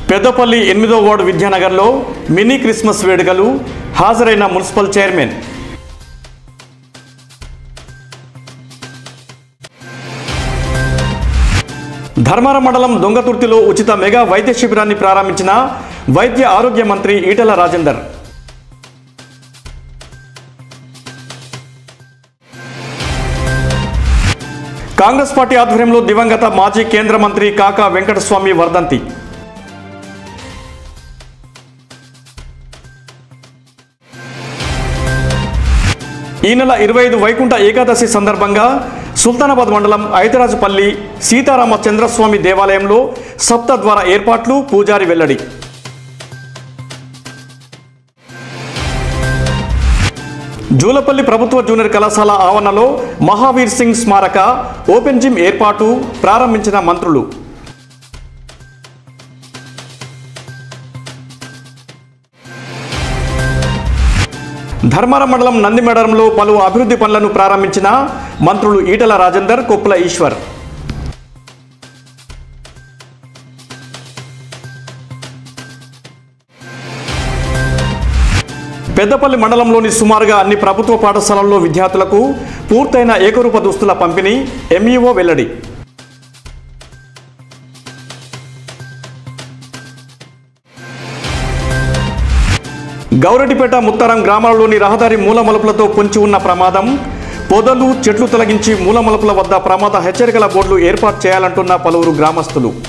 పెద్దపల్లి ఎనిమిదో ward విద్యానగర్లో mini Christmas వేడుకలు హాజరైన మున్సిపల్ చైర్మన్ ధర్మారం మండలం దొంగతుర్తిలో ఉచిత మెగా వైద్య శిబిరాన్ని ప్రారంభించిన వైద్య ఆరోగ్య మంత్రి ఈటల రాజేందర్ కాంగ్రెస్ పార్టీ ఆధ్వర్యంలో దివంగత మాజీ కేంద్ర మంత్రి కాకా వెంకటస్వామి వర్ధంతి ఈ నెల ఇరవై ఐదు వైకుంఠ ఏకాదశి సందర్భంగా సుల్తానాబాద్ మండలం ఐతరాజుపల్లి సీతారామ చంద్రస్వామి దేవాలయంలో సప్తద్వార ఏర్పాట్లు పూజారి వెల్లడి జూలపల్లి ప్రభుత్వ జూనియర్ కళాశాల ఆవరణలో మహావీర్ సింగ్ స్మారక ఓపెన్ జిమ్ ఏర్పాటు ప్రారంభించిన మంత్రులు ధర్మారం మండలం నందిమేడరంలో పలు అభివృద్ధి పనులను ప్రారంభించిన మంత్రులు ఈటల రాజేందర్ కొప్పుల ఈశ్వర్ పెద్దపల్లి మండలంలోని సుమారుగా అన్ని ప్రభుత్వ పాఠశాలల్లో విద్యార్థులకు పూర్తయిన ఏకరూప దుస్తుల పంపిణీ ఎంఈఓ వెల్లడి గౌరెడ్డిపేట ముత్తారం గ్రామాలలోని రహదారి మూలమలుపులతో పొంచి ఉన్న ప్రమాదం పొదలు చెట్లు తొలగించి మూలమలుపుల వద్ద ప్రమాద హెచ్చరికల బోర్డులు ఏర్పాటు చేయాలంటున్న పలువురు గ్రామస్తులు